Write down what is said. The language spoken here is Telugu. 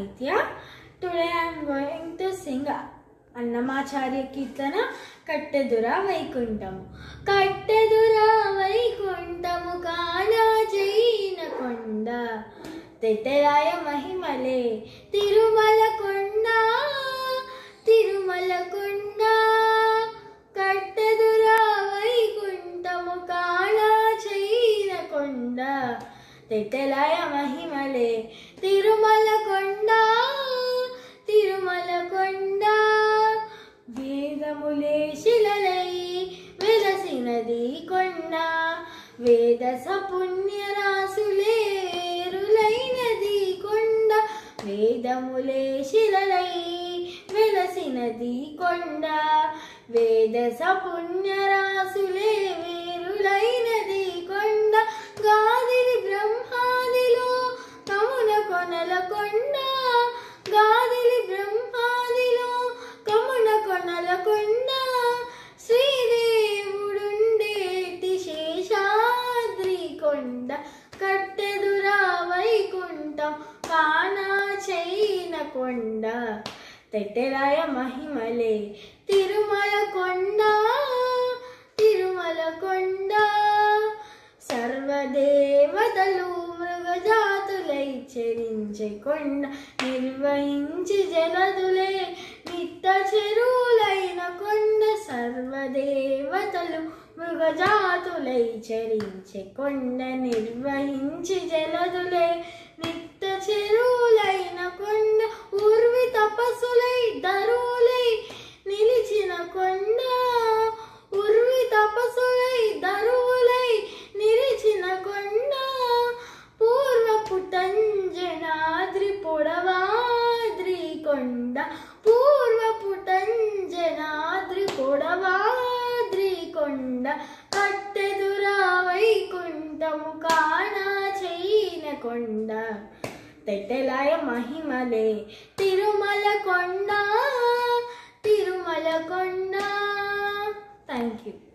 Aditya. Today I am going to sing Annamacharya కీర్తన కట్టెదురా వైకుంఠము కట్టెదురా వైకుంఠము కానా జైన కొండ తెట్టెరాయ మహిమలే తిరుమల కొండ తిరుమల కొండ కట్టెదురా వైకుంఠము కానా చైన కొండ తెట్టెలాయ మహిమలే తిరుమల కొండ తిరుమల కొండ వేదములే శిలలై వెలసినది కొండ వేద సపుణ్య రాసులేరులైనది కొండ వేదములే శిలలై వెలసినది కొండ వేద సపుణ్య రాసులే వేరులైనది కొండ గాదిరి బ్రహ్మాదిలో కమున కొనల కొండ గాదిరి బ్రహ్మాదిలో కమున కొనల కొండ శ్రీదేవుడుండేటి శేషాద్రి కొండ కట్టెదురా వైకుంఠం కానా చైన కొండ తెట్టెరాయ మహిమలే తిరుమల కొండ తిరుమల కొండ సర్వదేవతలు మృగజాతులై చెరించే కొండ నిర్వహించి జలదులే నిత్త చెరువులైన కొండ సర్వదేవతలు మృగజాతులై చరించే కొండ నిర్వహించి జలదులే నిత్త చెరువులైన కొండ ఊర్వి తపస్సులై దరువులై నిలిచిన కొండ ఉర్వి తపస్సులై దరువులై నిలిచిన కొండ పూర్వపు టంజనాద్రి పొడవాద్రి కొండ పూర్వపు టంజనాద్రి పొడవాద్రి కొండ కట్టెదురా వైకుంఠము కానా చైన కొండ తెట్టెలాయ మహిమలే తిరుమల కొండ తిరుమల కొండ థ్యాంక్ యూ